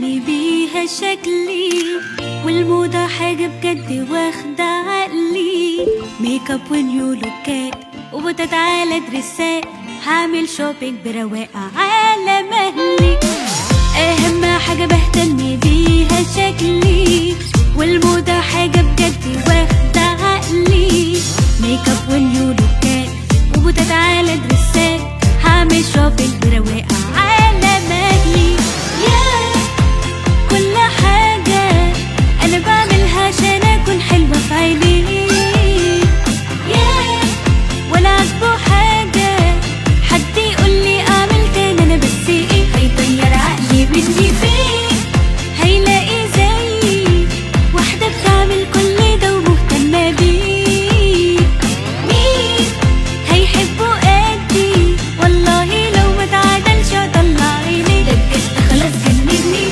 بهتم بيها شكلي والموضة حاجة بجد واخدة عقلي ميك اب ونيو لوكات وبتتعالى دريسات هعمل شوبينج برواقة على مهلي أهم حاجة بهتم بيها شكلي والموضة حاجة بجد واخدة عقلي ميك اب ونيو لوكات وبتتعالى دريسات هعمل شوبينج برواقة على مهلي ياه كل حاجة أنا بعملها عشان أكون حلوة في عينيه ياه ولا عاجبه حاجة حد يقول لي أعمل تاني أنا بس إيه هيطير عقلي مني فين هيلاقي زيي واحدة بتعمل كل ده ومهتمة بيه مين هيحبه قدي والله لو ما تعادلش هطلع عيني ده بجد خلاص جنني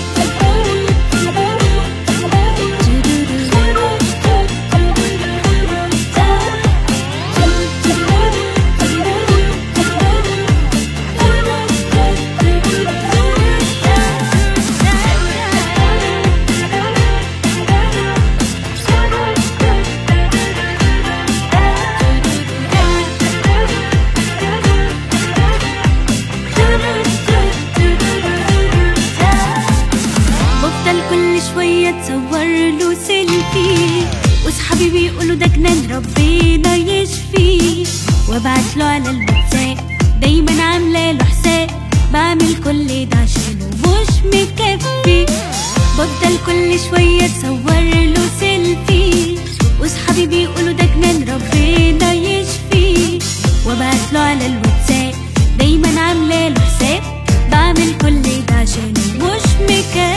بفضل كل شوية تصور له سيلفي وصحابي بيقولوا ده جنان ربنا يشفيه وابعت له على الواتساب دايما عاملة له حساب بعمل كل ده عشانه مش مكفي بفضل كل شوية تصور له سيلفي وصحابي بيقولوا ده جنان ربنا يشفيه وابعت له على الواتساب دايما عاملة له حساب بعمل كل ده عشانه مش مكفي